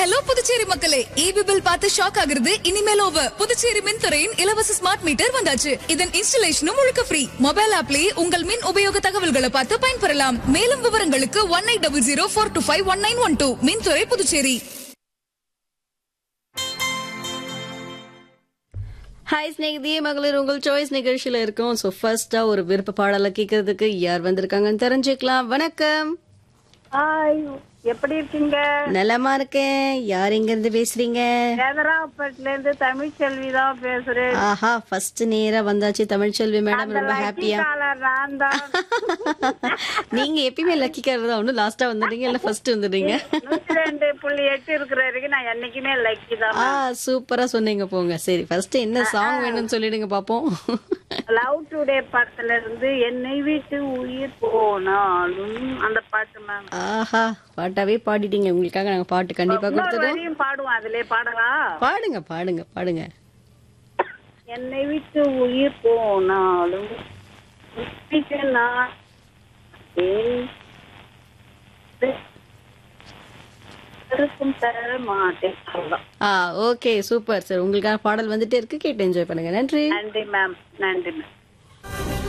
Hello Puducherry மக்களே EB bill பார்த்து shock ஆகுறது இனிமேல் ஓவர் புதுச்சேரி மின்துறையின் இலவச ஸ்மார்ட் மீட்டர் வந்தாச்சு இதன் இன்ஸ்டலேஷனும் முழுக்க ஃப்ரீ மொபைல் ஆப்லயே உங்கள் மின் உபயோக தகவல்களை பார்த்து பயன்பெறலாம் மேலும் விவரங்களுக்கு one eight double zero four two five one nine one two மின்துறை புதுச்சேரி ஹாய் ஸ்நேகிதியே மகளிர் உங்கள் சாய்ஸ் நிகழ்ச்சியில இருக்கோம் ஸோ ஃபர்ஸ்டா ஒரு விருப்ப பாடலை கேட்கறதுக்கு யார் வந்திருக்காங்கன்னு தெரிஞ்சுக்கலாம் வணக்கம் ஹாய் எப்படி இருக்கீங்க நலமா இருக்கேன் யார் எங்க இருந்து பேசுறீங்க சேதராப்பட்டுல இருந்து தமிழ் செல்வி தான் பேசுறேன் ஆஹா ஃபர்ஸ்ட் நேரா வந்தாச்சு தமிழ்ச்செல்வி மேடம் ரொம்ப ஹாப்பியா காலர் நான் தான் நீங்க எப்பயுமே லக்கி கார் தான் ஒன்னும் லாஸ்டா வந்துடுறீங்க இல்ல ஃபர்ஸ்ட் வந்துடுறீங்க நூத்தி ரெண்டு புள்ளி எட்டு இருக்கிற வரைக்கும் நான் என்னைக்குமே லக்கி தான் ஆ சூப்பரா சொன்னீங்க போங்க சரி ஃபர்ஸ்ட் என்ன சாங் வேணும்னு சொல்லிடுங்க பாப்போம் லவ் டுடே படத்துல இருந்து என்னை விட்டு உயிர் போனாலும் அந்த பாட்டு மேம் ஆஹா பாட்டாவே பாடிட்டீங்க உங்களுக்காக நாங்க பாட்டு கண்டிப்பா இன்னொரு கொடுத்ததும் வரையும் பாடுவோம் அதுலயே பாடலாம் பாடுங்க பாடுங்க பாடுங்க என்னை விட்டு உயிர் போனாலும் உயிருக்கு நான் ஏன் இருக்கும் தர மாட்டேன் அவ்வளவுதான். ஆ ஓகே சூப்பர் சார் உங்களுக்கான பாடல் வந்துட்டே இருக்கு கேட்டு என்ஜாய் பண்ணுங்க நன்றி நன்றி மேம் நன்றி மேம்